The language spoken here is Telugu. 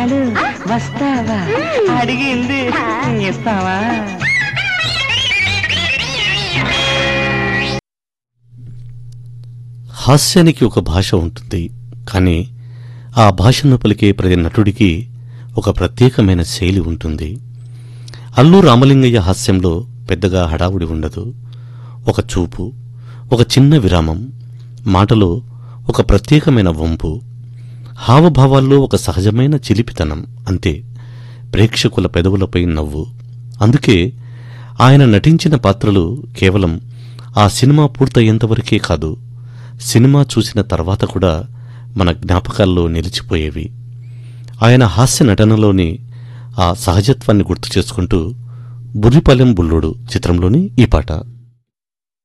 వస్తావా అడిగింది ఇస్తావా హాస్యానికి ఒక భాష ఉంటుంది కానీ ఆ భాషను పలికే ప్రతి నటుడికి ఒక ప్రత్యేకమైన శైలి ఉంటుంది అల్లు రామలింగయ్య హాస్యంలో పెద్దగా హడావుడి ఉండదు ఒక చూపు ఒక చిన్న విరామం మాటలో ఒక ప్రత్యేకమైన వంపు హావభావాల్లో ఒక సహజమైన చిలిపితనం అంతే ప్రేక్షకుల పెదవులపై నవ్వు అందుకే ఆయన నటించిన పాత్రలు కేవలం ఆ సినిమా పూర్తయ్యేంతవరకే కాదు సినిమా చూసిన తర్వాత కూడా మన జ్ఞాపకాల్లో నిలిచిపోయేవి ఆయన హాస్య నటనలోని ఆ సహజత్వాన్ని గుర్తు చేసుకుంటూ బుర్రిపాలెం బుల్లోడు చిత్రంలోని ఈ పాట